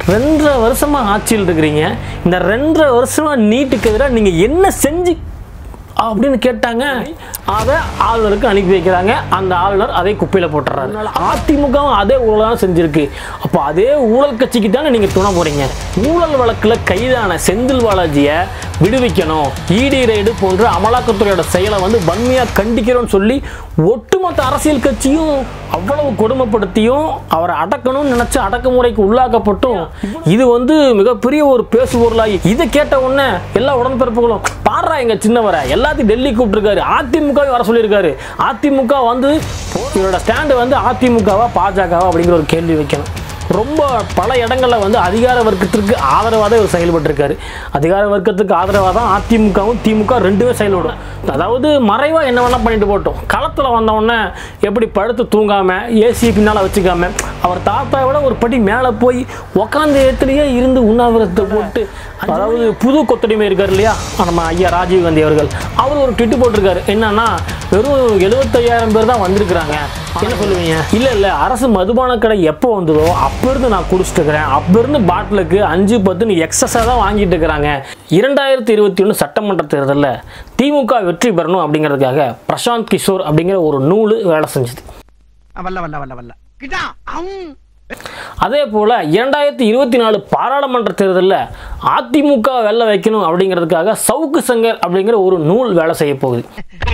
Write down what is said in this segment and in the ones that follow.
ரெண்டரை வருஷமா ஆட்சியில் இருக்கிறீங்க இந்த ரெண்டரை வருஷமா நீட்டுக்கு எதிராக நீங்கள் என்ன செஞ்சு அப்படின்னு கேட்டாங்க அதை ஆளுநருக்கு அனுப்பி வைக்கிறாங்க அந்த ஆளுநர் அதை குப்பையில் போட்டுறாரு அதிமுகவும் அதே ஊழல் தான் செஞ்சிருக்கு அப்போ அதே ஊழல் கட்சிக்கு தானே நீங்கள் துணை போறீங்க ஊழல் வழக்கில் கைதான செந்தில் பாலாஜியை விடுவிக்கணும் இடி ரைடு போன்ற அமலாக்கத்துறையோட செயலை வந்து வன்மையாக கண்டிக்கிறோம்னு சொல்லி ஒட்டுமொத்த அரசியல் கட்சியும் அவ்வளவு கொடுமைப்படுத்தியும் அவரை அடக்கணும்னு நினைச்சு அடக்குமுறைக்கு உள்ளாக்கப்பட்டும் இது வந்து மிகப்பெரிய ஒரு பேசுபொருளாகி இதை கேட்ட உடனே எல்லா உடன்பிறப்புகளும் பாடுறா எங்க சின்னவரை எல்லாத்தையும் டெல்லி கூப்பிட்டுருக்காரு அதிமுக வர சொல்லியிருக்காரு அதிமுக வந்து இவரோட ஸ்டாண்டு வந்து அதிமுகவா பாஜகவா அப்படிங்கிற ஒரு கேள்வி வைக்கணும் ரொம்ப பல இடங்கள்ல வந்து அதிகார வர்க்கத்திற்கு ஆதரவாக தான் இவர் செயல்பட்டிருக்காரு அதிகார வர்க்கத்துக்கு ஆதரவாக தான் அதிமுகவும் திமுக ரெண்டுமே செயல்படும் அதாவது மறைவாக என்ன வேணா பண்ணிட்டு போட்டோம் களத்தில் வந்தவொடனே எப்படி படுத்து தூங்காம ஏசி பின்னால் வச்சுக்காம அவர் தாத்தாவை விட ஒரு படி மேலே போய் உக்காந்த இடத்துலயே இருந்து உண்ணாவிரதத்தை போட்டு அதாவது புது கொத்தடிமை இருக்கார் இல்லையா நம்ம ஐயா ராஜீவ் காந்தி அவர்கள் அவர் ஒரு ட்விட்டு போட்டிருக்காரு என்னன்னா வெறும் எழுபத்தையாயிரம் பேர் தான் வந்திருக்கிறாங்க என்ன சொல்லுவீங்க இல்ல இல்ல அரசு மதுபான கடை எப்போ வந்ததோ அப்ப இருந்து நான் குடிச்சிட்டு இருக்கிறேன் அப்ப இருந்து பாட்டிலுக்கு அஞ்சு பத்துன்னு எக்ஸஸா தான் வாங்கிட்டு இருக்கிறாங்க இரண்டாயிரத்தி இருபத்தி ஒன்று சட்டமன்ற தேர்தலில் திமுக வெற்றி பெறணும் அப்படிங்கிறதுக்காக பிரசாந்த் கிஷோர் அப்படிங்கிற ஒரு நூல் வேலை செஞ்சது வல்ல வல்ல வல்ல வல்ல கிட்டா அம் அதே போல் இரண்டாயிரத்தி இருபத்தி நாலு பாராளுமன்ற தேர்தலில் அதிமுக வெல்ல வைக்கணும் அப்படிங்கிறதுக்காக சவுக்கு சங்கர் அப்படிங்கிற ஒரு நூல் வேலை செய்ய போகுது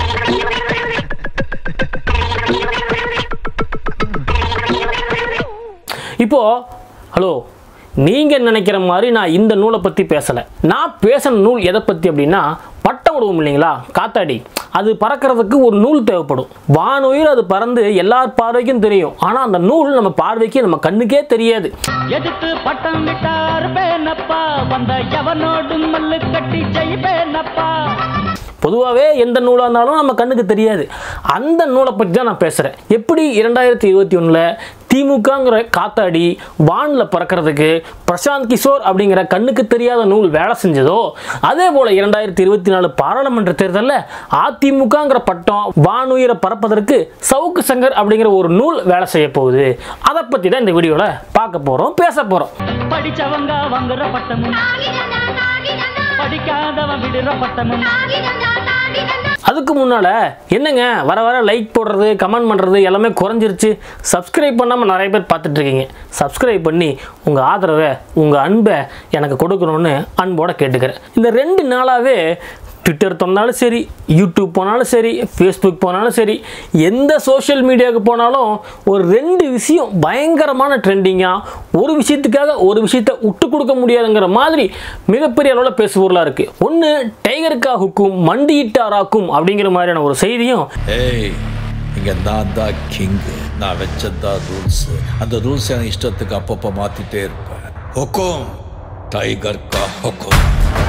இப்போ ஹலோ நீங்கள் நினைக்கிற மாதிரி நான் இந்த நூலை பற்றி பேசலை நான் பேசின நூல் எதை பற்றி அப்படின்னா பட்டம் விடுவோம் இல்லைங்களா காத்தாடி அது பறக்கிறதுக்கு ஒரு நூல் தேவைப்படும் வானுயிர் அது பறந்து எல்லார் பார்வைக்கும் தெரியும் ஆனால் அந்த நூல் நம்ம பார்வைக்கு நம்ம கண்ணுக்கே தெரியாது எதிர்த்து பட்டம் விட்டார் பேனப்பா வந்த எவனோடும் மல்லு கட்டி ஜெயிப்பேனப்பா பொதுவாகவே எந்த நூலாக இருந்தாலும் நம்ம கண்ணுக்கு தெரியாது அந்த நூலை பற்றி தான் நான் பேசுகிறேன் எப்படி இரண்டாயிரத்தி இருபத்தி ஒன்றில் திமுகங்கிற காத்தாடி வானில் பறக்கிறதுக்கு பிரசாந்த் கிஷோர் அப்படிங்கிற கண்ணுக்கு தெரியாத நூல் வேலை செஞ்சதோ அதே போல் இரண்டாயிரத்தி இருபத்தி நாலு பாராளுமன்ற தேர்தலில் அதிமுகங்கிற பட்டம் வானுயிரை பறப்பதற்கு சவுக்கு சங்கர் அப்படிங்கிற ஒரு நூல் வேலை செய்ய போகுது அதை பற்றி தான் இந்த வீடியோவில் பார்க்க போகிறோம் பேச போகிறோம் படிச்சவங்க வாங்குற பட்டமும் படிக்காதவன் விடுற பட்டமும் அதுக்கு முன்னால் என்னங்க வர வர லைக் போடுறது கமெண்ட் பண்ணுறது எல்லாமே குறைஞ்சிருச்சு சப்ஸ்கிரைப் பண்ணாமல் நிறைய பேர் பார்த்துட்டு இருக்கீங்க சப்ஸ்கிரைப் பண்ணி உங்கள் ஆதரவை உங்கள் அன்பை எனக்கு கொடுக்கணும்னு அன்போட கேட்டுக்கிறேன் இந்த ரெண்டு நாளாகவே ட்விட்டர் திறந்தாலும் சரி யூடியூப் போனாலும் சரி ஃபேஸ்புக் போனாலும் சரி எந்த சோஷியல் மீடியாவுக்கு போனாலும் ஒரு ரெண்டு விஷயம் பயங்கரமான ட்ரெண்டிங்காக ஒரு விஷயத்துக்காக ஒரு விஷயத்தை விட்டு கொடுக்க முடியாதுங்கிற மாதிரி மிகப்பெரிய அளவில் பேசுபொருளாக இருக்குது ஒன்று டைகருக்கா ஹுக்கும் மண்டியிட்டாராக்கும் அப்படிங்கிற மாதிரியான ஒரு செய்தியும் ஏய் இங்க நான் தான் கிங்கு நான் வச்சதான் ரூல்ஸ் அந்த ரூல்ஸ் எனக்கு இஷ்டத்துக்கு அப்பப்போ மாத்திட்டே இருப்பேன் ஹொக்கும் டைகர் கா ஹொக்கும்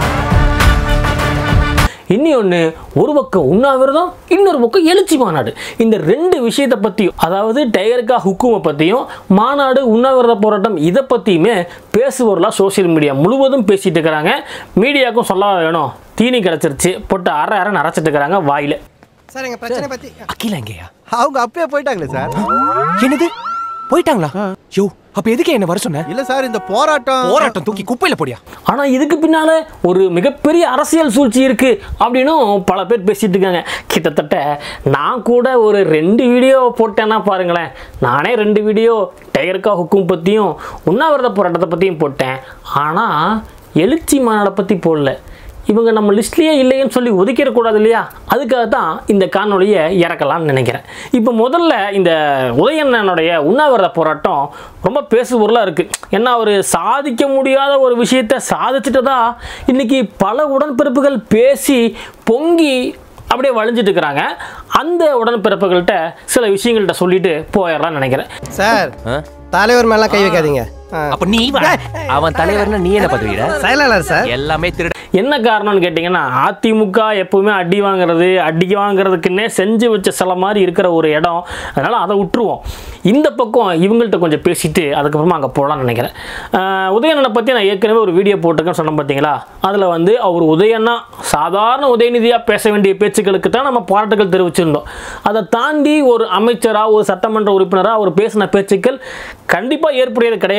இன்னி ஒன்று ஒரு பக்கம் உண்ணாவிரதம் இன்னொரு பக்கம் எழுச்சி மாநாடு இந்த ரெண்டு விஷயத்தை பற்றியும் அதாவது டைகருக்கா ஹுக்குமை பற்றியும் மாநாடு உண்ணாவிரத போராட்டம் இதை பற்றியுமே பேசுபொருளாக சோஷியல் மீடியா முழுவதும் பேசிட்டு இருக்கிறாங்க மீடியாவுக்கும் சொல்ல வேணும் தீனி கிடச்சிருச்சு போட்டு அரை அரை நரைச்சிட்டு இருக்கிறாங்க வாயில் சார் எங்க பிரச்சனை பத்தி அகிலா எங்கயா அவங்க அப்பயே போயிட்டாங்களே சார் என்னது போயிட்டாங்களா யோ அப்ப எதுக்கு என்ன வர சொன்ன இல்ல சார் இந்த போராட்டம் போராட்டம் தூக்கி குப்பையில போடியா ஆனால் இதுக்கு பின்னால் ஒரு மிகப்பெரிய அரசியல் சூழ்ச்சி இருக்குது அப்படின்னும் பல பேர் பேசிட்டு இருக்காங்க கிட்டத்தட்ட நான் கூட ஒரு ரெண்டு வீடியோ போட்டேன்னா பாருங்களேன் நானே ரெண்டு வீடியோ டைகர்கா ஹுக்கும் பற்றியும் உண்ணாவிரத போராட்டத்தை பற்றியும் போட்டேன் ஆனால் எழுச்சி மாநாடை பற்றி போடல இவங்க நம்ம லிஸ்ட்லேயே இல்லைன்னு சொல்லி ஒதுக்கிடக்கூடாது இல்லையா அதுக்காக தான் இந்த காணொலியை இறக்கலாம்னு நினைக்கிறேன் இப்போ முதல்ல இந்த உதயண்ணனுடைய உண்ணாவிரத போராட்டம் ரொம்ப பேசுபொருளாக இருக்குது ஏன்னா அவர் சாதிக்க முடியாத ஒரு விஷயத்தை சாதிச்சுட்டதா இன்னைக்கு பல உடன்பிறப்புகள் பேசி பொங்கி அப்படியே வழிஞ்சிட்டு இருக்கிறாங்க அந்த உடன்பிறப்புகள்கிட்ட சில விஷயங்கள்ட்ட சொல்லிட்டு போயிடலாம்னு நினைக்கிறேன் சார் தலைவர் மேல கை வைக்காதீங்க அப்ப நீ வா அவன் தலைவர்னா நீ என்ன பதவிடா சைலர் சார் எல்லாமே திருட என்ன காரணம்னு கேட்டிங்கன்னா அதிமுக எப்பவுமே அடி வாங்குறது அடி வாங்குறதுக்குன்னே செஞ்சு வச்ச சில மாதிரி இருக்கிற ஒரு இடம் அதனால் அதை விட்டுருவோம் இந்த பக்கம் இவங்கள்ட்ட கொஞ்சம் பேசிட்டு அதுக்கப்புறமா அங்கே போகலான்னு நினைக்கிறேன் ஆஹ் உதயண்ணனை பற்றி நான் ஏற்கனவே ஒரு வீடியோ போட்டிருக்கேன்னு சொன்னேன் பார்த்தீங்களா அதில் வந்து அவர் உதயண்ணா சாதாரண உதயநிதியாக பேச வேண்டிய பேச்சுக்களுக்கு தான் நம்ம பாராட்டுகள் தெரிவிச்சிருந்தோம் அதை தாண்டி ஒரு அமைச்சராக ஒரு சட்டமன்ற உறுப்பினராக அவர் பேசின பேச்சுக்கள் கண்டிப்பாக ஏற்புடையது கிடையாது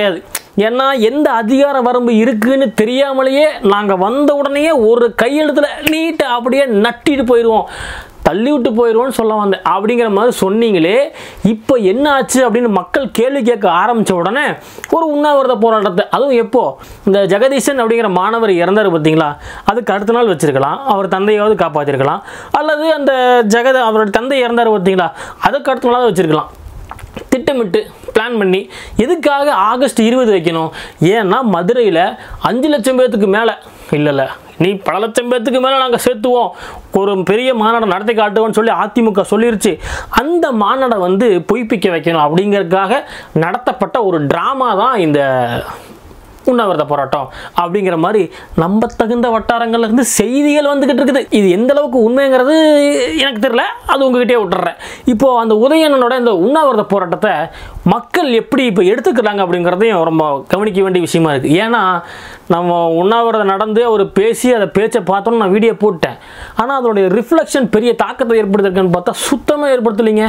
ஏன்னா எந்த அதிகார வரம்பு இருக்குன்னு தெரியாமலேயே நாங்கள் வந்த உடனேயே ஒரு கையெழுத்தில் நீட்டை அப்படியே நட்டிட்டு போயிடுவோம் தள்ளி விட்டு போயிடுவோம்னு சொல்ல வந்தேன் அப்படிங்கிற மாதிரி சொன்னீங்களே இப்போ என்ன ஆச்சு அப்படின்னு மக்கள் கேள்வி கேட்க ஆரம்பித்த உடனே ஒரு உண்ணாவிரத போராட்டத்தை அதுவும் எப்போ இந்த ஜெகதீசன் அப்படிங்கிற மாணவர் இறந்தார் பார்த்தீங்களா அதுக்கு அடுத்த நாள் வச்சிருக்கலாம் அவர் தந்தையாவது காப்பாற்றிருக்கலாம் அல்லது அந்த ஜெகத அவரோட தந்தை இறந்தார் பார்த்தீங்களா அதுக்கு அடுத்த நாளாவது வச்சிருக்கலாம் திட்டமிட்டு பிளான் பண்ணி எதுக்காக ஆகஸ்ட் இருபது வைக்கணும் ஏன்னா மதுரையில் அஞ்சு லட்சம் பேர்த்துக்கு மேலே இல்லை இல்லை நீ பல லட்சம் பேர்த்துக்கு மேலே நாங்கள் சேர்த்துவோம் ஒரு பெரிய மாநாடை நடத்தி காட்டுவோம்னு சொல்லி அதிமுக சொல்லிருச்சு அந்த மாநாடை வந்து பொய்ப்பிக்க வைக்கணும் அப்படிங்கிறதுக்காக நடத்தப்பட்ட ஒரு ட்ராமா தான் இந்த உண்ணாவிரத போராட்டம் அப்படிங்கிற மாதிரி நம்ப தகுந்த வட்டாரங்கள்ல இருந்து செய்திகள் வந்துகிட்டு இருக்குது இது எந்த அளவுக்கு உண்மைங்கிறது எனக்கு தெரியல அது உங்ககிட்டயே விட்டுறேன் இப்போ அந்த உதயணனோட இந்த உண்ணாவிரத போராட்டத்தை மக்கள் எப்படி இப்போ எடுத்துக்கிறாங்க அப்படிங்கிறதையும் ரொம்ப கவனிக்க வேண்டிய விஷயமா இருக்குது ஏன்னா நம்ம உண்ணாவிரதம் நடந்து அவர் பேசி அதை பேச்சை பார்த்தோன்னு நான் வீடியோ போட்டேன் ஆனால் அதனுடைய ரிஃப்ளெக்ஷன் பெரிய தாக்கத்தை ஏற்படுத்திருக்குன்னு பார்த்தா சுத்தமாக ஏற்படுத்தலைங்க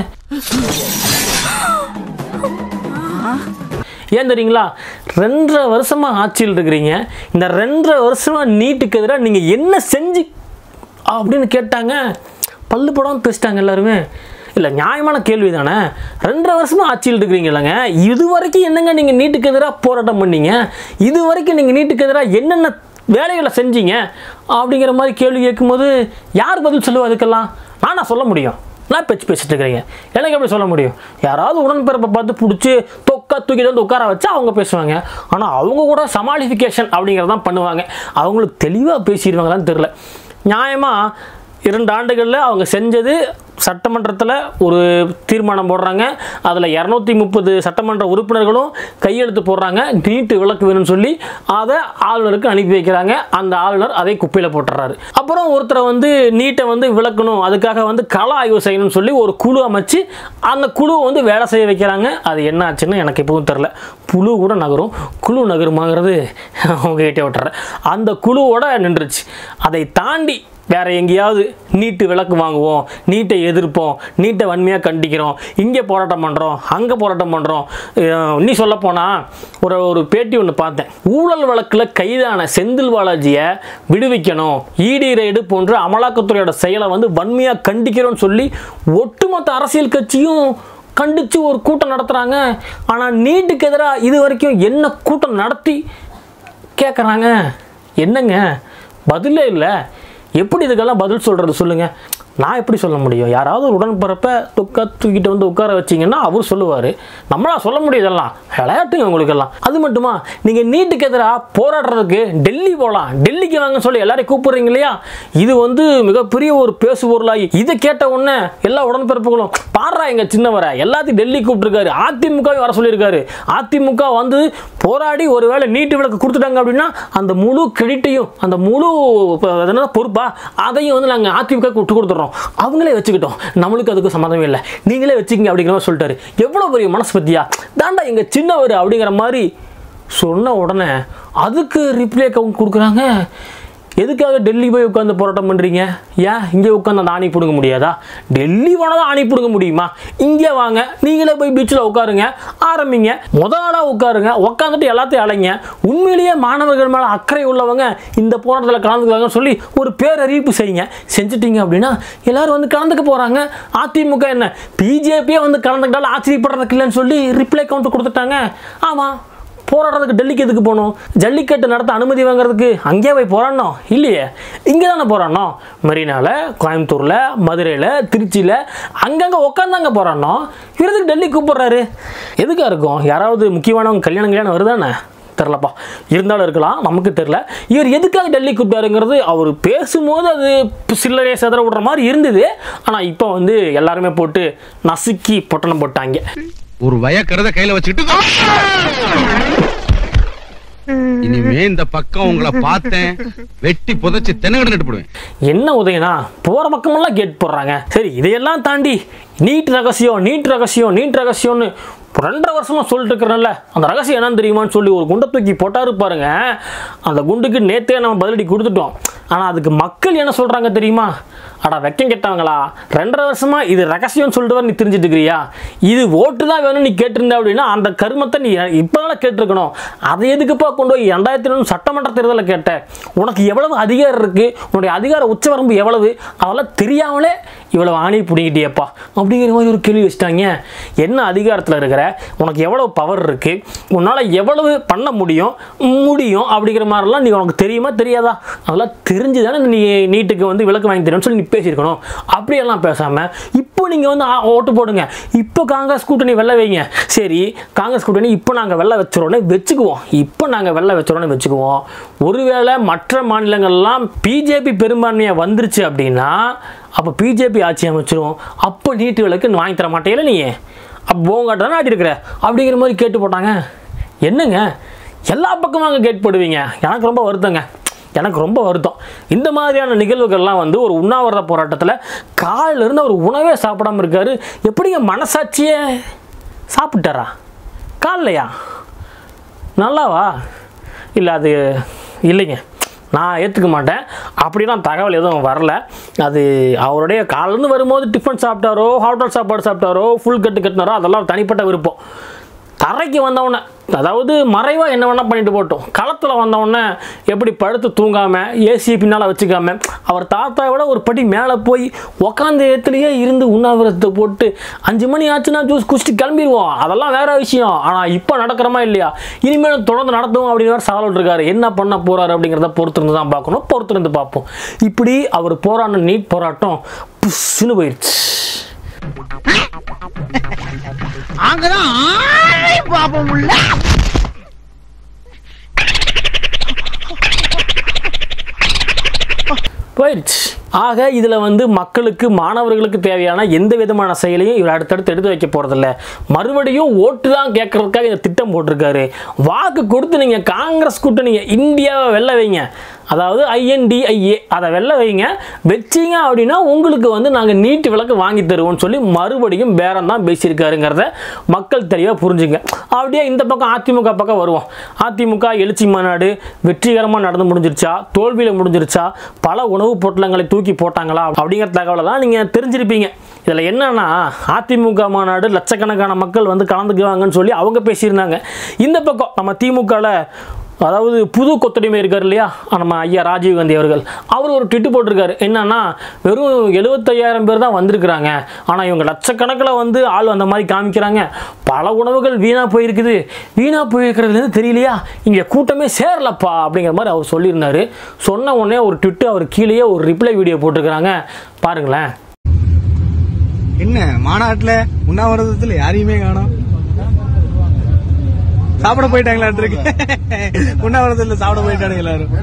ஏன் தெரியுங்களா ரெண்டரை வருஷமாக ஆட்சியில் இருக்கிறீங்க இந்த ரெண்டரை வருஷமாக நீட்டுக்கு எதிராக நீங்கள் என்ன செஞ்சு அப்படின்னு கேட்டாங்க பல்லு படம் பேசிட்டாங்க எல்லாருமே இல்லை நியாயமான கேள்வி தானே ரெண்டரை வருஷமாக ஆட்சியில் இருக்கிறீங்க இல்லைங்க இது வரைக்கும் என்னங்க நீங்கள் நீட்டுக்கு எதிராக போராட்டம் பண்ணீங்க இது வரைக்கும் நீங்கள் நீட்டுக்கு எதிராக என்னென்ன வேலைகளை செஞ்சீங்க அப்படிங்கிற மாதிரி கேள்வி கேட்கும்போது யார் பதில் சொல்லுவா அதுக்கெல்லாம் நானா சொல்ல முடியும் நான் பேச்சு பேசிட்டு இருக்கிறீங்க எனக்கு எப்படி சொல்ல முடியும் யாராவது உடன்பிறப்பை பார்த்து பிடிச்சி தொக்கா தூக்கிட்டு வந்து உட்கார வச்சா அவங்க பேசுவாங்க ஆனால் அவங்க கூட சமாளிஃபிகேஷன் அப்படிங்கிறதான் பண்ணுவாங்க அவங்களுக்கு தெளிவாக பேசிடுவாங்களான்னு தெரில நியாயமாக இரண்டு ஆண்டுகளில் அவங்க செஞ்சது சட்டமன்றத்தில் ஒரு தீர்மானம் போடுறாங்க அதில் இரநூத்தி முப்பது சட்டமன்ற உறுப்பினர்களும் கையெழுத்து போடுறாங்க நீட்டு விளக்கு வேணும்னு சொல்லி அதை ஆளுநருக்கு அனுப்பி வைக்கிறாங்க அந்த ஆளுநர் அதை குப்பையில் போட்டுறாரு அப்புறம் ஒருத்தரை வந்து நீட்டை வந்து விளக்கணும் அதுக்காக வந்து கள ஆய்வு செய்யணும்னு சொல்லி ஒரு குழு அமைச்சு அந்த குழுவை வந்து வேலை செய்ய வைக்கிறாங்க அது என்ன ஆச்சுன்னு எனக்கு இப்பவும் தெரில புழு கூட நகரும் குழு நகருமாங்கிறது அவங்ககிட்டே விட்டுறேன் அந்த குழுவோட நின்றுச்சு அதை தாண்டி வேற எங்கேயாவது நீட்டு விளக்கு வாங்குவோம் நீட்டை எதிர்ப்போம் நீட்டை வன்மையாக கண்டிக்கிறோம் இங்கே போராட்டம் பண்ணுறோம் அங்கே போராட்டம் பண்ணுறோம் நீ சொல்ல ஒரு ஒரு பேட்டி ஒன்று பார்த்தேன் ஊழல் வழக்கில் கைதான செந்தில் பாலாஜியை விடுவிக்கணும் இடி ரைடு போன்ற அமலாக்கத்துறையோட செயலை வந்து வன்மையாக கண்டிக்கிறோம்னு சொல்லி ஒட்டுமொத்த அரசியல் கட்சியும் கண்டித்து ஒரு கூட்டம் நடத்துகிறாங்க ஆனால் நீட்டுக்கு எதிராக இது வரைக்கும் என்ன கூட்டம் நடத்தி கேட்குறாங்க என்னங்க பதிலே இல்லை எப்படி இதுக்கெல்லாம் பதில் சொல்கிறது சொல்லுங்கள் நான் எப்படி சொல்ல முடியும் யாராவது ஒரு உடன்பிறப்ப துக்கா தூக்கிட்டு வந்து உட்கார வச்சிங்கன்னா அவர் சொல்லுவார் நம்மளா சொல்ல முடியும் இதெல்லாம் விளையாட்டுங்க உங்களுக்கெல்லாம் அது மட்டுமா நீங்கள் நீட்டுக்கு எதிராக போராடுறதுக்கு டெல்லி போகலாம் டெல்லிக்கு வாங்க சொல்லி எல்லாரையும் கூப்பிடுறீங்க இல்லையா இது வந்து மிகப்பெரிய ஒரு பேசு பொருளாகி இதை கேட்ட உடனே எல்லா உடன்பிறப்புகளும் பாடுறா எங்க சின்னவரை எல்லாத்தையும் டெல்லி கூப்பிட்டுருக்காரு அதிமுகவையும் வர சொல்லியிருக்காரு அதிமுக வந்து போராடி ஒருவேளை நீட்டு விளக்கு கொடுத்துட்டாங்க அப்படின்னா அந்த முழு கிரெடிட்டையும் அந்த முழு ப- அது என்னது பொறுப்பா அதையும் வந்து நாங்கள் அதிமுக விட்டு கொடுத்துட்றோம் அவங்களே வச்சுக்கிட்டோம் நம்மளுக்கு அதுக்கு சம்மந்தமே இல்லை நீங்களே வச்சுக்கிங்க அப்படிங்கிற மாதிரி சொல்லிட்டாரு எவ்வளோ பெரிய மனசு பத்தியா தாண்டா எங்கள் சின்னவர் அப்படிங்கிற மாதிரி சொன்ன உடனே அதுக்கு ரிப்ளை கவுண்ட் கொடுக்குறாங்க எதுக்காக டெல்லி போய் உட்காந்து போராட்டம் பண்ணுறீங்க ஏன் இங்கே உட்காந்து அந்த ஆணி பிடுங்க முடியாதா டெல்லி போனால் தான் ஆணி பிடுங்க முடியுமா இங்கே வாங்க நீங்களே போய் பீச்சில் உட்காருங்க ஆரம்பிங்க முத ஆளாக உட்காருங்க உட்காந்துட்டு எல்லாத்தையும் அலைங்க உண்மையிலேயே மாணவர்கள் மேலே அக்கறை உள்ளவங்க இந்த போராட்டத்தில் கலந்துக்கிறாங்கன்னு சொல்லி ஒரு பேரறிவிப்பு செய்யுங்க செஞ்சுட்டீங்க அப்படின்னா எல்லாரும் வந்து கலந்துக்க போகிறாங்க அதிமுக என்ன பிஜேபியே வந்து கலந்துக்கிட்டாலும் ஆச்சரியப்படுறதுக்கு இல்லைன்னு சொல்லி ரிப்ளை கவுண்ட் கொடுத்துட்டாங்க ஆமாம் போராடுறதுக்கு டெல்லிக்கு எதுக்கு போகணும் ஜல்லிக்கட்டு நடத்த அனுமதி வாங்குறதுக்கு அங்கேயே போய் போராடணும் இல்லையே இங்கே தானே போராடணும் மெரினாவில் கோயம்புத்தூரில் மதுரையில் திருச்சியில் அங்கங்கே உட்காந்தாங்க போராடணும் இவரதுக்கு டெல்லி கூப்பிடுறாரு எதுக்காக இருக்கும் யாராவது முக்கியமானவங்க கல்யாணம் கல்யாணம் வருதானே தெரிலப்பா இருந்தாலும் இருக்கலாம் நமக்கு தெரில இவர் எதுக்காக டெல்லி கூப்பிட்டாருங்கிறது அவர் பேசும்போது அது சில்லறையை செதற விடுற மாதிரி இருந்தது ஆனால் இப்போ வந்து எல்லாருமே போட்டு நசுக்கி பொட்டணம் போட்டாங்க ஒரு வயக்கறத கையில வச்சுக்கிட்டு இனிமே இந்த பக்கம் உங்களை பார்த்தேன் வெட்டி புதைச்சு தென்னகடன் நட்டுப்படுவேன் என்ன உதயனா போகிற பக்கமெல்லாம் கேட் போடுறாங்க சரி இதையெல்லாம் தாண்டி நீட் ரகசியம் நீட் ரகசியம் நீட் ரகசியம்னு இப்போ ரெண்டரை வருஷமாக சொல்லிட்டு இருக்கிறேன்ல அந்த ரகசியம் என்னன்னு தெரியுமான்னு சொல்லி ஒரு குண்டை தூக்கி போட்டாரு பாருங்க அந்த குண்டுக்கு நேத்தே நம்ம பதிலடி கொடுத்துட்டோம் ஆனால் அதுக்கு மக்கள் என்ன சொல்கிறாங்க தெரியுமா அடா வெக்கம் கெட்டவங்களா ரெண்டரை வருஷமா இது ரகசியம்னு சொல்லிட்டு வர நீ தெரிஞ்சுட்டு இருக்கிறியா இது ஓட்டு தான் வேணும் நீ கேட்டிருந்த அப்படின்னா அந்த கருமத்தை நீ இப்போதான் கேட்டிருக்கணும் அதை எதுக்குப்பா கொண்டு போய் ரெண்டாயிரத்தி இருபது சட்டமன்ற தேர்தலில் கேட்ட உனக்கு எவ்வளவு அதிகாரம் இருக்கு உன்னுடைய அதிகார உச்சவரம்பு எவ்வளவு அதெல்லாம் தெரியாமலே இவ்வளவு ஆணி பிடிக்கிட்டியப்பா அப்படிங்கிற மாதிரி ஒரு கேள்வி வச்சுட்டாங்க என்ன அதிகாரத்தில் இருக்கிற உனக்கு எவ்வளவு பவர் இருக்கு உன்னால் எவ்வளவு பண்ண முடியும் முடியும் அப்படிங்கிற மாதிரிலாம் நீ உனக்கு தெரியுமா தெரியாதா அதெல்லாம் தெரிஞ்சு தானே நீ நீட்டுக்கு வந்து விளக்கு வாங்கி தரேன்னு சொல்லி நீ பேசியிருக்கணும் அப்படியெல்லாம் பேசாமல் இப்போ நீங்கள் வந்து ஆ, ஓட்டு போடுங்க இப்போ காங்கிரஸ் கூட்டணி வெள்ள வைங்க சரி காங்கிரஸ் கூட்டணி இப்போ நாங்கள் வெள்ள வச்சிரோன்னு வச்சுக்குவோம் இப்போ நாங்கள் வெள்ள வச்சிரோன்னு வச்சுக்குவோம் ஒருவேளை மற்ற மாநிலங்கள்லாம் பிஜேபி பெரும்பான்மையாக வந்துருச்சு அப்படின்னா அப்போ பிஜேபி ஆட்சி அமைச்சிரும் அப்போ நீட்டு விளக்கு வாங்கி தர மாட்டேல நீ அப்போ போங்காட்ட தானே ஆட்டிருக்கிற அப்படிங்கிற மாதிரி கேட்டு போட்டாங்க என்னங்க எல்லா பக்கமும் அங்கே கேட் போடுவீங்க எனக்கு ரொம்ப வருத்தங்க எனக்கு ரொம்ப வருத்தம் இந்த மாதிரியான நிகழ்வுகள்லாம் வந்து ஒரு உண்ணாவிரத போராட்டத்தில் காலையில இருந்து அவர் உணவே சாப்பிடாம இருக்காரு எப்படிங்க மனசாட்சியே சாப்பிட்டாரா காலைலையா நல்லாவா இல்லை அது இல்லைங்க நான் ஏற்றுக்க மாட்டேன் அப்படிலாம் தகவல் எதுவும் வரல அது அவருடைய காலேருந்து வரும்போது டிஃபன் சாப்பிட்டாரோ ஹோட்டல் சாப்பாடு சாப்பிட்டாரோ ஃபுல் கட்டு கட்டினாரோ அதெல்லாம் தனிப்பட்ட விருப்பம் தரைக்கு வந்தவொடனே அதாவது மறைவாக என்ன வேணால் பண்ணிட்டு போட்டோம் களத்தில் வந்தவொடனே எப்படி படுத்து தூங்காமல் ஏசி பின்னால் வச்சுக்காம அவர் தாத்தாவை விட ஒரு படி மேலே போய் உக்காந்த இடத்துலையே இருந்து உண்ணாவிரதத்தை போட்டு அஞ்சு மணி ஆச்சுன்னா ஜூஸ் குடிச்சிட்டு கிளம்பிடுவோம் அதெல்லாம் வேற விஷயம் ஆனால் இப்போ நடக்கிறோமா இல்லையா இனிமேல் தொடர்ந்து நடத்துவோம் அப்படின்னு வேறு சவால் இருக்காரு என்ன பண்ண போறாரு அப்படிங்கிறத பொறுத்திருந்து தான் பார்க்கணும் பொறுத்திருந்து பார்ப்போம் இப்படி அவர் போராடின நீட் போராட்டம் புஷ்ஷுன்னு போயிடுச்சு அங்கதான் ஆளை பாப்போம் உள்ள போயிடுச்சு ஆக இதில் வந்து மக்களுக்கு மாணவர்களுக்கு தேவையான எந்த விதமான செயலையும் இவர் அடுத்தடுத்து எடுத்து வைக்க போகிறதில்ல மறுபடியும் ஓட்டு தான் கேட்கறதுக்காக இந்த திட்டம் போட்டிருக்காரு வாக்கு கொடுத்து நீங்கள் காங்கிரஸ் கூட்டணிங்க இந்தியாவை வெல்ல வைங்க அதாவது ஐஎன்டிஐஏ அதை வெல்ல வைங்க வச்சிங்க அப்படின்னா உங்களுக்கு வந்து நாங்கள் நீட்டு விளக்கு வாங்கி தருவோம்னு சொல்லி மறுபடியும் பேரம் தான் பேசியிருக்காருங்கிறத மக்கள் தெளிவாக புரிஞ்சுங்க அப்படியே இந்த பக்கம் அதிமுக பக்கம் வருவோம் அதிமுக எழுச்சி மாநாடு வெற்றிகரமாக நடந்து முடிஞ்சிருச்சா தோல்வியில் முடிஞ்சிருச்சா பல உணவுப் பொட்டலங்களை தூக்கி போட்டாங்களா அப்படிங்கிற தகவலை தான் நீங்கள் தெரிஞ்சிருப்பீங்க இதில் என்னன்னா அதிமுக மாநாடு லட்சக்கணக்கான மக்கள் வந்து கலந்துக்குவாங்கன்னு சொல்லி அவங்க பேசியிருந்தாங்க இந்த பக்கம் நம்ம திமுகவில் அதாவது புது கொத்தடிமை இருக்கார் இல்லையா நம்ம ஐயா ராஜீவ் காந்தி அவர்கள் அவர் ஒரு ட்விட்டு போட்டிருக்காரு என்னன்னா வெறும் எழுபத்தையாயிரம் பேர் தான் வந்திருக்கிறாங்க ஆனால் இவங்க லட்சக்கணக்கில் வந்து ஆள் அந்த மாதிரி காமிக்கிறாங்க பல உணவுகள் வீணாக போயிருக்குது வீணாக போயிருக்கிறதுலேருந்து தெரியலையா இங்கே கூட்டமே சேரலப்பா அப்படிங்கிற மாதிரி அவர் சொல்லியிருந்தாரு சொன்ன உடனே ஒரு ட்விட்டு அவர் கீழேயே ஒரு ரிப்ளை வீடியோ போட்டிருக்கிறாங்க பாருங்களேன் என்ன மாநாட்டுல உண்ணாவிரதத்துல யாரையுமே காணோம் சாப்பிட போயிட்டாங்களான் இருக்கு உண்ணாவிரதத்துல சாப்பிட போயிட்டாங்க எல்லாரும்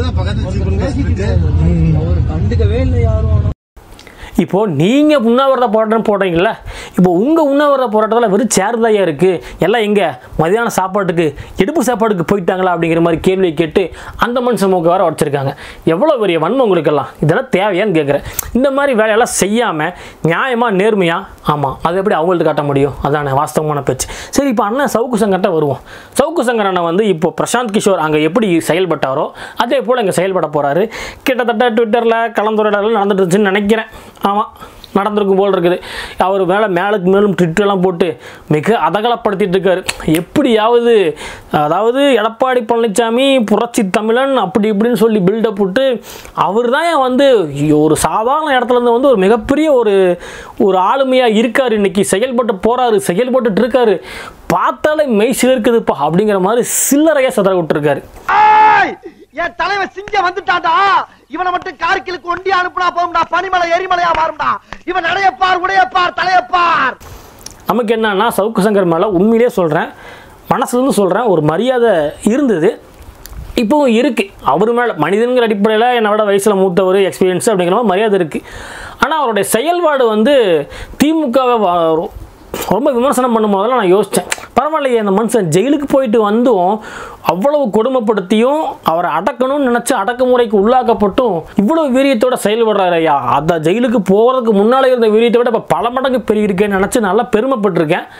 இப்போ நீங்கள் உண்ணாவிரத போராட்டம் போடுறீங்களா இப்போ உங்கள் உண்ணாவிரத போராட்டத்தில் வெறும் சேர் தான் இருக்குது எல்லாம் எங்கே மதியான சாப்பாட்டுக்கு எடுப்பு சாப்பாட்டுக்கு போயிட்டாங்களா அப்படிங்கிற மாதிரி கேள்வியை கேட்டு அந்த மனுஷன் மூக்க வர உடச்சிருக்காங்க எவ்வளோ பெரிய வன்மை உங்களுக்கெல்லாம் இதெல்லாம் தேவையான்னு கேட்குறேன் இந்த மாதிரி வேலையெல்லாம் செய்யாமல் நியாயமாக நேர்மையாக ஆமாம் அது எப்படி அவங்கள்ட்ட காட்ட முடியும் அதானே வாஸ்தவமான பேச்சு சரி இப்போ அண்ணன் சவுக்கு சங்கர்கிட்ட வருவோம் சவுக்கு சங்கர் அண்ணன் வந்து இப்போ பிரசாந்த் கிஷோர் அங்கே எப்படி செயல்பட்டாரோ அதே போல் இங்கே செயல்பட போகிறாரு கிட்டத்தட்ட ட்விட்டரில் கலந்துரையாடல் நடந்துட்டு இருந்துச்சுன்னு நினைக்கிறேன் ஆமாம் நடந்திருக்கும் போல் இருக்குது அவர் மேலே மேலுக்கு மேலும் ட்விட்டெல்லாம் போட்டு மிக அதகலப்படுத்திட்டு இருக்காரு எப்படியாவது அதாவது எடப்பாடி பழனிசாமி புரட்சி தமிழன் அப்படி இப்படின்னு சொல்லி பில்டப் விட்டு அவர் தான் வந்து ஒரு சாதாரண இடத்துல இருந்து வந்து ஒரு மிகப்பெரிய ஒரு ஒரு ஆளுமையாக இருக்கார் இன்னைக்கு செயல்பட்டு போறாரு செயல்பட்டுட்டு இருக்காரு பார்த்தாலே மெய் சிலிருக்குதுப்பா அப்படிங்கிற மாதிரி சில்லறையாக சதற விட்டுருக்காரு ஏய், என் தலைவன் சிங்க வந்துட்டான்டா இவனை மட்டும் கார்கிலுக்கு ஒண்டி அனுப்புனா போகும்டா பனிமலை எரிமலையா மாறும்டா இவன் நடையப்பார் உடையப்பார் தலையப்பார் நமக்கு என்னன்னா சவுக்கு சங்கர் மேலே உண்மையிலே சொல்கிறேன் மனசுலேருந்து சொல்கிறேன் ஒரு மரியாதை இருந்தது இப்போவும் இருக்குது அவர் மேலே மனிதன்கிற அடிப்படையில் என்னை விட வயசில் மூத்தவர் எக்ஸ்பீரியன்ஸ் அப்படிங்கிற மாதிரி மரியாதை இருக்குது ஆனால் அவருடைய செயல்பாடு வந்து திமுகவை வ- ரொம்ப விமர்சனம் பண்ணும் போதெல்லாம் நான் யோசித்தேன் பரவாயில்லையே அந்த மனுஷன் ஜெயிலுக்கு போயிட்டு வந்தும் அவ்வளவு கொடுமைப்படுத்தியும் அவரை அடக்கணும்னு நினச்சி அடக்குமுறைக்கு உள்ளாக்கப்பட்டும் இவ்வளவு வீரியத்தோட செயல்படுறாரு ஐயா அந்த ஜெயிலுக்கு போகிறதுக்கு முன்னாலே இருந்த வீரியத்தை விட இப்போ பல மடங்கு பெருகிருக்கேன்னு நினச்சி நல்லா பெருமைப்பட்டிருக்கேன்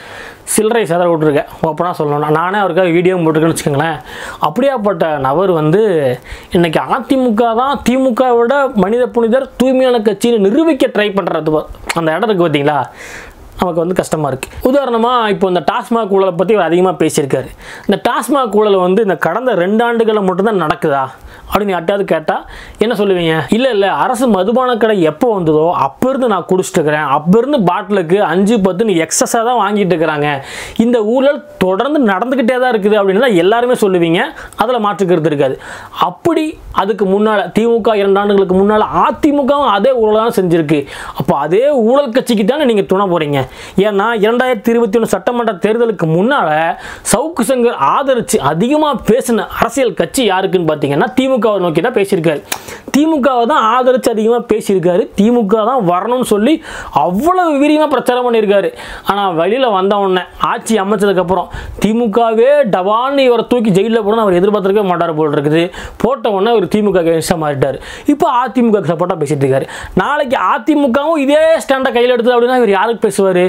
சில்லறை செதற விட்ருக்கேன் ஓப்பனாக சொல்லணும்னா நானே அவருக்காக வீடியோ போட்டிருக்கேன்னு வச்சுக்கோங்களேன் அப்படியாப்பட்ட நபர் வந்து இன்னைக்கு அதிமுக தான் திமுக விட மனித புனிதர் தூய்மையான கட்சின்னு நிரூபிக்க ட்ரை பண்ணுறது அந்த இடம் இருக்குது பார்த்தீங்களா நமக்கு வந்து கஷ்டமாக இருக்குது உதாரணமாக இப்போ இந்த டாஸ்மாக் ஊழலை பற்றி அவர் அதிகமாக பேசியிருக்காரு இந்த டாஸ்மாக் ஊழல் வந்து இந்த கடந்த ரெண்டு ஆண்டுகளில் மட்டும்தான் நடக்குதா அப்படின்னு யார்ட்டாவது கேட்டால் என்ன சொல்லுவீங்க இல்லை இல்லை அரசு மதுபான கடை எப்போ வந்ததோ அப்போ இருந்து நான் குடிச்சிட்டு இருக்கிறேன் அப்போ இருந்து பாட்டிலுக்கு அஞ்சு பத்துன்னு எக்ஸஸாக தான் வாங்கிட்டு இருக்கிறாங்க இந்த ஊழல் தொடர்ந்து நடந்துக்கிட்டே தான் இருக்குது அப்படின்னு தான் எல்லாருமே சொல்லுவீங்க அதில் மாற்றுக்கிறது இருக்காது அப்படி அதுக்கு முன்னால் திமுக இரண்டு ஆண்டுகளுக்கு முன்னால் அதிமுகவும் அதே ஊழல் தான் செஞ்சிருக்கு அப்போ அதே ஊழல் கட்சிக்கு தானே நீங்கள் துணை போகிறீங்க ஏன்னா இரண்டாயிரத்தி இருபத்தி ஒன்று சட்டமன்ற தேர்தலுக்கு முன்னால் சவுக்கு சங்கர் ஆதரித்து அதிகமாக பேசின அரசியல் கட்சி யாருக்குன்னு பார்த்தீங்கன்னா திமுகவை நோக்கி தான் பேசியிருக்காரு திமுகவை தான் ஆதரித்து அதிகமாக பேசியிருக்காரு திமுக தான் வரணும்னு சொல்லி அவ்வளவு வீரியமாக பிரச்சாரம் பண்ணியிருக்காரு ஆனால் வெளியில் வந்த உடனே ஆட்சி அமைச்சதுக்கப்புறம் திமுகவே டபான்னு இவரை தூக்கி ஜெயிலில் போடணும் அவர் எதிர்பார்த்துருக்கவே மாட்டார் போல் இருக்குது போட்ட உடனே அவர் திமுக கணிஷாக மாறிட்டார் இப்போ அதிமுக சப்போர்ட்டாக பேசிட்டு இருக்காரு நாளைக்கு அதிமுகவும் இதே ஸ்டாண்டை கையில் எடுத்தது அப்படின்னா இவர் யாருக்கு பேசுவார்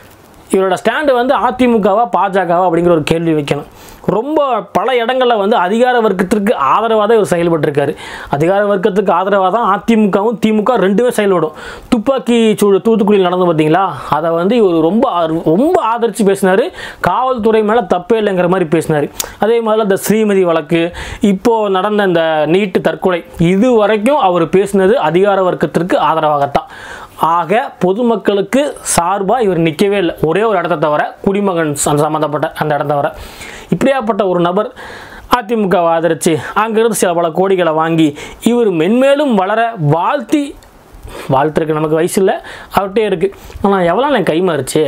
இவரோட ஸ்டாண்டு வந்து அதிமுகவா பாஜகவா அப்படிங்கிற ஒரு கேள்வி வைக்கணும் ரொம்ப பல இடங்களில் வந்து அதிகார வர்க்கத்திற்கு ஆதரவாக தான் இவர் செயல்பட்டிருக்காரு அதிகார வர்க்கத்துக்கு ஆதரவாக தான் அதிமுகவும் திமுக ரெண்டுமே செயல்படும் துப்பாக்கி சூடு தூத்துக்குடியில் நடந்து பார்த்தீங்களா அதை வந்து இவர் ரொம்ப ஆர்- ரொம்ப ஆதரித்து பேசினார் காவல்துறை மேலே தப்பே இல்லைங்கிற மாதிரி பேசினார் அதே மாதிரி இந்த ஸ்ரீமதி வழக்கு இப்போது நடந்த இந்த நீட்டு தற்கொலை இது வரைக்கும் அவர் பேசினது அதிகார வர்க்கத்திற்கு ஆதரவாகத்தான் ஆக பொதுமக்களுக்கு சார்பாக இவர் நிற்கவே இல்லை ஒரே ஒரு இடத்த தவிர குடிமகன் ச- சம்மந்தப்பட்ட அந்த இடம் தவிர இப்படியாப்பட்ட ஒரு நபர் அதிமுகவை ஆதரித்து அங்கிருந்து சில பல கோடிகளை வாங்கி இவர் மென்மேலும் வளர வாழ்த்தி வாழ்த்துருக்கு நமக்கு வயசு இல்லை அவர்கிட்டே இருக்குது ஆனால் எவ்வளோ நான் கைமாறுச்சு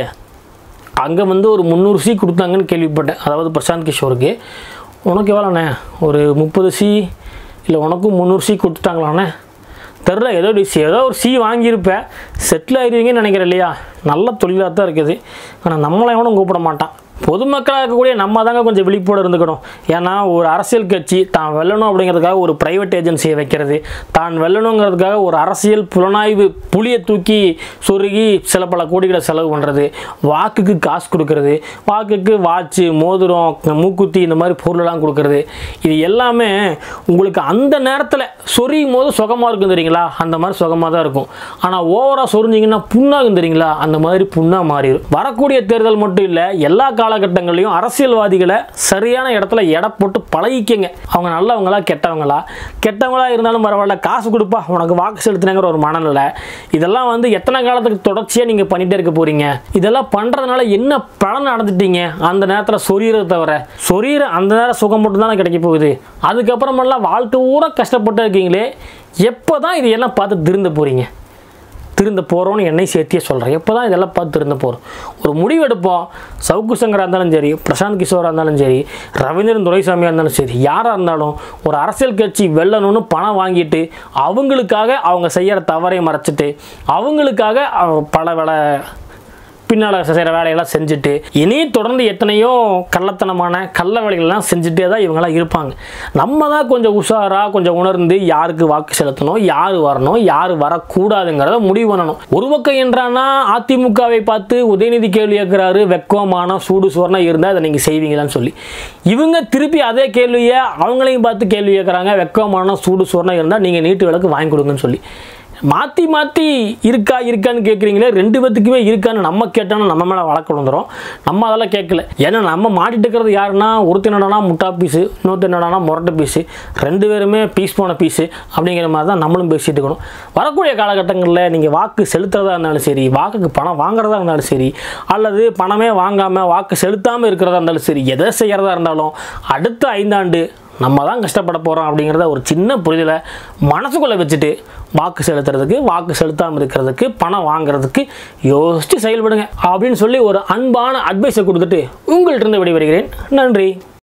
அங்கே வந்து ஒரு முந்நூறு சி கொடுத்தாங்கன்னு கேள்விப்பட்டேன் அதாவது பிரசாந்த் கிஷோருக்கு உனக்கு எவ்வளோண்ணே ஒரு முப்பது சி இல்லை உனக்கும் முந்நூறு சி கொடுத்துட்டாங்களாண்ணே தெரில ஏதோ டிசி ஏதோ ஒரு சி வாங்கியிருப்பேன் செட்டில் ஆயிருவீங்கன்னு நினைக்கிறேன் இல்லையா நல்ல தொழிலாக தான் இருக்குது ஆனால் நம்மளை எவனும் கூப்பிட மாட்டான் பொதுமக்களாக இருக்கக்கூடிய நம்ம தாங்க கொஞ்சம் விழிப்போடு இருந்துக்கணும் ஏன்னா ஒரு அரசியல் கட்சி தான் வெல்லணும் அப்படிங்கிறதுக்காக ஒரு ப்ரைவேட் ஏஜென்சியை வைக்கிறது தான் வெல்லணுங்கிறதுக்காக ஒரு அரசியல் புலனாய்வு புளியை தூக்கி சொருகி சில பல கோடிகளை செலவு பண்ணுறது வாக்குக்கு காசு கொடுக்கறது வாக்குக்கு வாட்சு மோதிரம் மூக்குத்தி இந்த மாதிரி பொருளெல்லாம் கொடுக்கறது இது எல்லாமே உங்களுக்கு அந்த நேரத்தில் சொரியும் போது சுகமாக இருக்கும் தெரியுங்களா அந்த மாதிரி சுகமாக தான் இருக்கும் ஆனால் ஓவராக சொரிஞ்சிங்கன்னா புண்ணாகும் தெரியுங்களா அந்த மாதிரி புண்ணாக மாறிடும் வரக்கூடிய தேர்தல் மட்டும் இல்லை எல்லா காலகட்டங்களையும் அரசியல்வாதிகளை சரியான இடத்துல எடை போட்டு பழகிக்கங்க அவங்க நல்லவங்களா கெட்டவங்களா கெட்டவங்களா இருந்தாலும் பரவாயில்ல காசு கொடுப்பா உனக்கு வாக்கு செலுத்தினங்கிற ஒரு மனநிலை இதெல்லாம் வந்து எத்தனை காலத்துக்கு தொடர்ச்சியாக நீங்கள் பண்ணிகிட்டே இருக்க போகிறீங்க இதெல்லாம் பண்ணுறதுனால என்ன பலன் அடைஞ்சிட்டீங்க அந்த நேரத்தில் சொரியறதை தவிர சொரியற அந்த நேரம் சுகம் மட்டும் தானே கிடைக்க போகுது அதுக்கப்புறமெல்லாம் வாழ்க்கை பூரா கஷ்டப்பட்டு இருக்கீங்களே எப்போ தான் இதையெல்லாம் பார்த்து திருந்த போகிறீங்க திருந்த போகிறோன்னு என்னை சேர்த்தியே சொல்கிறேன் எப்போ தான் இதெல்லாம் பார்த்து திருந்த போகிறோம் ஒரு முடிவு எடுப்போம் சவுக்கு சங்கராக இருந்தாலும் சரி பிரசாந்த் கிஷோராக இருந்தாலும் சரி ரவீந்திரன் துரைசாமியாக இருந்தாலும் சரி யாராக இருந்தாலும் ஒரு அரசியல் கட்சி வெல்லணும்னு பணம் வாங்கிட்டு அவங்களுக்காக அவங்க செய்கிற தவறை மறைச்சிட்டு அவங்களுக்காக அவங்க பல வேலை பின்னால் செய்கிற வேலையெல்லாம் செஞ்சுட்டு இனி தொடர்ந்து எத்தனையோ கள்ளத்தனமான கள்ள வேலைகள்லாம் செஞ்சுட்டே தான் இவங்கெல்லாம் இருப்பாங்க நம்ம தான் கொஞ்சம் உஷாராக கொஞ்சம் உணர்ந்து யாருக்கு வாக்கு செலுத்தணும் யார் வரணும் யார் வரக்கூடாதுங்கிறத முடிவு பண்ணணும் ஒரு பக்கம் என்றானா அதிமுகவை பார்த்து உதயநிதி கேள்வி கேட்குறாரு வெக்கமான சூடு சோறனா இருந்தால் அதை நீங்கள் செய்வீங்களான்னு சொல்லி இவங்க திருப்பி அதே கேள்வியை அவங்களையும் பார்த்து கேள்வி கேட்குறாங்க வெக்கமான சூடு சோறனா இருந்தால் நீங்கள் நீட்டு விளக்கு வாங்கி கொடுங்கன்னு சொல்லி மாற்றி மாற்றி இருக்கா இருக்கான்னு கேட்குறீங்களே ரெண்டு பேத்துக்குமே இருக்கான்னு நம்ம கேட்டோன்னா நம்ம மேலே வழக்கு வந்துடும் நம்ம அதெல்லாம் கேட்கல ஏன்னா நம்ம மாட்டிட்டு இருக்கிறது யாருன்னா ஒருத்தர் என்னடானா முட்டா பீஸு இன்னொருத்தர் என்னடானா முரட்டு பீஸு ரெண்டு பேருமே பீஸ் போன பீஸு அப்படிங்கிற மாதிரி தான் நம்மளும் பேசிட்டு இருக்கணும் வரக்கூடிய காலகட்டங்களில் நீங்கள் வாக்கு செலுத்துறதா இருந்தாலும் சரி வாக்குக்கு பணம் வாங்குறதா இருந்தாலும் சரி அல்லது பணமே வாங்காமல் வாக்கு செலுத்தாமல் இருக்கிறதா இருந்தாலும் சரி எதை செய்கிறதா இருந்தாலும் அடுத்த ஐந்தாண்டு நம்ம தான் கஷ்டப்பட போகிறோம் அப்படிங்கிறத ஒரு சின்ன புரிதலை மனசுக்குள்ளே வச்சுட்டு வாக்கு செலுத்துறதுக்கு வாக்கு செலுத்தாமல் இருக்கிறதுக்கு பணம் வாங்குறதுக்கு யோசித்து செயல்படுங்க அப்படின்னு சொல்லி ஒரு அன்பான அட்வைஸை கொடுத்துட்டு உங்கள்கிட்ட இருந்து விடைபெறுகிறேன் நன்றி